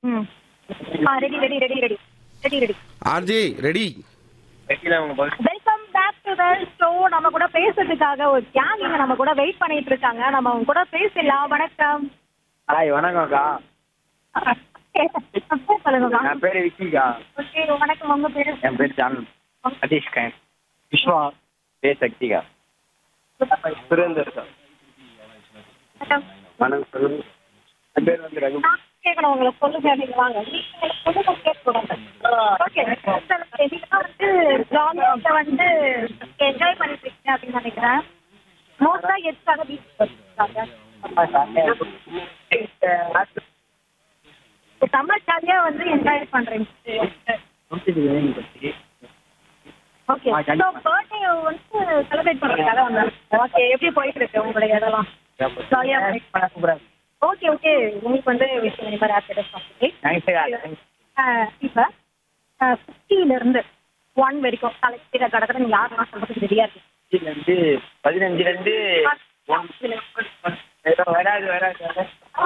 ம் ஆ ready ready ready ready ready ready RJ ready welcome back to the show நம்ம கூட பேசுறதுக்காக ஒரு கேங் இங்க நம்ம கூட வெயிட் பண்ணிட்டு இருக்காங்க நம்ம அவங்க கூட பேசலாம் வணக்கம் ஹாய் வணக்கம்க்கா சொல்லுங்கம்மா என் பேர் விக்கிக்கா ஓகே வணக்கம் உங்க பேரு என் பேர் ஜான் சதீஷ் கயன் விஸ்வா பேர் சக்திகா சுரேந்தர் சார் வணக்கம் வணக்கம் சொல்லுங்க என் பேர் வந்து ரகு நான் கேட்கணும் உங்களை சொல்லுங்க நீங்க வாங்க நீங்க சொல்லுங்க கேட்கக்கூடாது ஓகே நீங்க வந்து ஜாலியாக வந்து என்ஜாய் பண்ணிட்டு இருக்கீங்க அப்படின்னு நினைக்கிறேன் மோஸ்டா எதுக்காக வீட்டுக்கு சம்மர் ஜாலியா வந்து என்ஜாய் பண்றீங்க ஓகே ஸோ பர்த்டே வந்து செலிப்ரேட் பண்றதுக்காக வந்தேன் ஓகே எப்படி போயிட்டு இருக்கு உங்களுடைய இதெல்லாம் ஜாலியா ஓகே ஓகே உங்களுக்கு வந்து விஷயம் இந்த மாதிரி ஆக்டிவிட்டிஸ் இப்போ ஃபிஃப்டில இருந்து ஒன் வரைக்கும் தலைக்கு கடற்கரை நீங்க யாருன்னா சொல்றதுக்கு ரெடியா இருக்கு வந்து பதினஞ்சுல இருந்து வராது வராது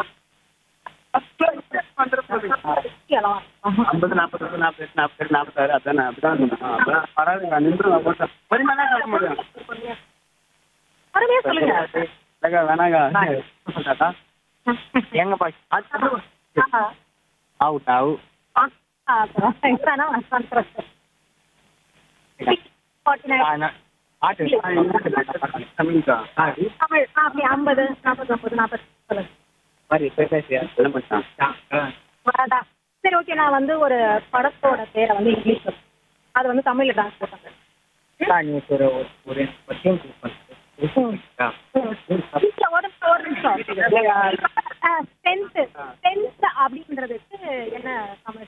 ஐம்பது நாற்பது நாற்பது நாற்பது நாற்பது நாற்பத்தாறு அதான் அப்படிதான் சொன்னேன் அதான் வராதுங்க நின்று போட்டேன் ஒரு மணி நேரம் சாப்பிட முடியும் அருமையா சொல்லுங்க இல்லைக்கா வேணாக்கா சொல்றாக்கா எங்கப்பா ஆஹா. அவுட் அவு ஆ, அப்புறம் இதானா பண்றேன். Forty nine. ஆட்டு தமிழ்க்கா தமிழ் ஆ, அப்படி ஐம்பது நாற்பது ஒன்பது நாற்பது சொல்லுங்க மாதிரி பேசியா சொல்ல மாட்டான் வராதா சரி ஓகே நான் வந்து ஒரு படத்தோட பேரை வந்து இங்கிலீஷ் சொல்றேன். அது வந்து தமிழ்ல ட்ரான்ஸ்லேட் பண்றேன் நீ ஒரு ஒரு பத்தியம் இல்ல, ஒரு நிமிஷம் ஒரு நிமிஷம் டென்த் டென்த் அப்படின்றதுக்கு என்ன தமிழ்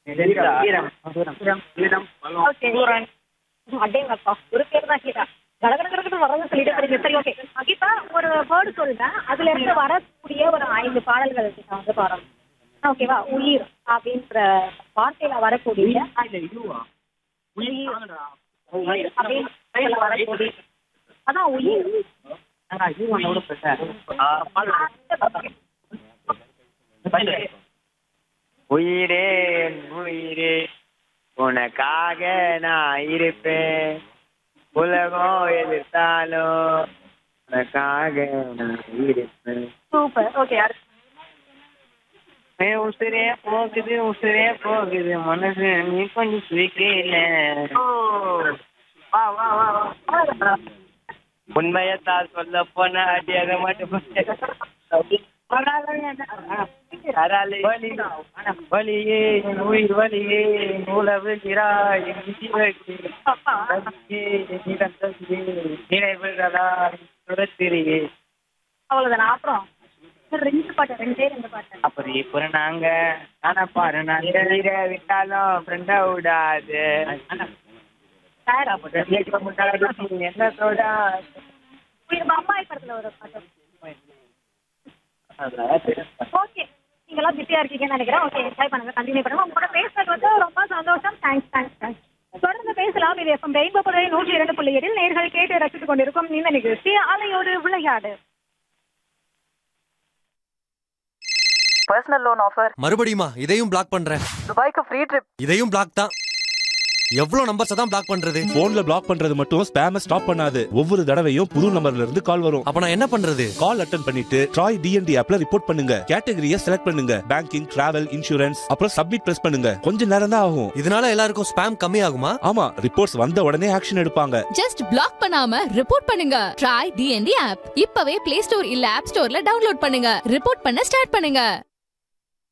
ஓகே அடேங்கப்பா ஒரு பேர் தான் கேட்டா கடகடகடன்னு வரது சொல்லிட்டு போறீங்க சரி ஓகே இப்ப ஒரு வேர்டு சொல்றேன் அதுல இருந்து வரக்கூடிய ஒரு ஐந்து பாடல்கள் இருக்கு நான் வந்து பாடம் ஓகேவா உயிர் அப்படின்ற வார்த்தையில வரக்கூடிய உயிர் அப்படின்னு வரக்கூடிய அதான் உயிர் உயிரே உயிரே உனக்காக நான் இருப்பேன் உலகம் எதிர்த்தாலும் உனக்காக நான் இருப்பேன் சூப்பர் ஓகே ஏ உசுரே போகுது உசுரே போகுது மனசு நீ கொஞ்சம் சுவிக்கல உண்மையத்தான் சொல்ல போனா அடி அதை மட்டும் வலியே என் உயிர் வலியே உலவுகிறாய் என் விதிவழியே. வலியே, என்னிடம் தவிரே, நினைவுகளா துரத்திரியே அவ்வளவுதானா அப்புறம் சரி, ரெண்டு பாட்டு ரெண்டே ரெண்டு பாட்டு அப்புறம் இப்போ நாங்க ஆனா பாரு நாங்க வீர விட்டாலும் ஃப்ரெண்டா விடாது என்னத்தோட உயிர் அம்மாய் படத்துல ஒரு பாட்டு ஓகே நீங்களாம் பிஸியா இருக்கீங்கன்னு நினைக்கிறேன் ஓகே என்ஜாய் பண்ணுங்க கண்டினியூ பண்ணுங்க உங்க கூட பேசுறது வந்து ரொம்ப சந்தோஷம் தேங்க்ஸ் தேங்க்ஸ் தேங்க்ஸ் தொடர்ந்து பேசலாம் இது எஃப்எம் ரெயின்போ புள்ளி நூற்றி இரண்டு புள்ளி ஏழில் நேர்கள் கேட்டு ரசித்துக் கொண்டிருக்கும் இந்த நிகழ்ச்சி ஆலையோடு விளையாடு பர்சனல் லோன் ஆஃபர் மறுபடியுமா இதையும் பிளாக் பண்றேன் துபாய்க்கு ஃப்ரீ ட்ரிப் இதையும் பிளாக் தான் எவ்வளவு நம்பர்ஸ் தான் பிளாக் பண்றது போன்ல பிளாக் பண்றது மட்டும் ஸ்பேம ஸ்டாப் பண்ணாது ஒவ்வொரு தடவையும் புது நம்பர்ல இருந்து கால் வரும் அப்ப நான் என்ன பண்றது கால் அட்டன் பண்ணிட்டு ட்ராய் டிஎன்டி ஆப்ல ரிப்போர்ட் பண்ணுங்க கேட்டகரியை செலக்ட் பண்ணுங்க பேங்கிங் டிராவல் இன்சூரன்ஸ் அப்புறம் சப்மிட் பிரஸ் பண்ணுங்க கொஞ்ச நேரம் தான் ஆகும் இதனால எல்லாருக்கும் ஸ்பேம் கம்மி ஆகுமா ஆமா ரிப்போர்ட்ஸ் வந்த உடனே ஆக்ஷன் எடுப்பாங்க ஜஸ்ட் பிளாக் பண்ணாம ரிப்போர்ட் பண்ணுங்க ட்ரை டிஎன்டி ஆப் இப்பவே பிளே ஸ்டோர் இல்ல ஆப் ஸ்டோர்ல டவுன்லோட் பண்ணுங்க ரிப்போர்ட் பண்ண ஸ்டார்ட் பண்ணுங்க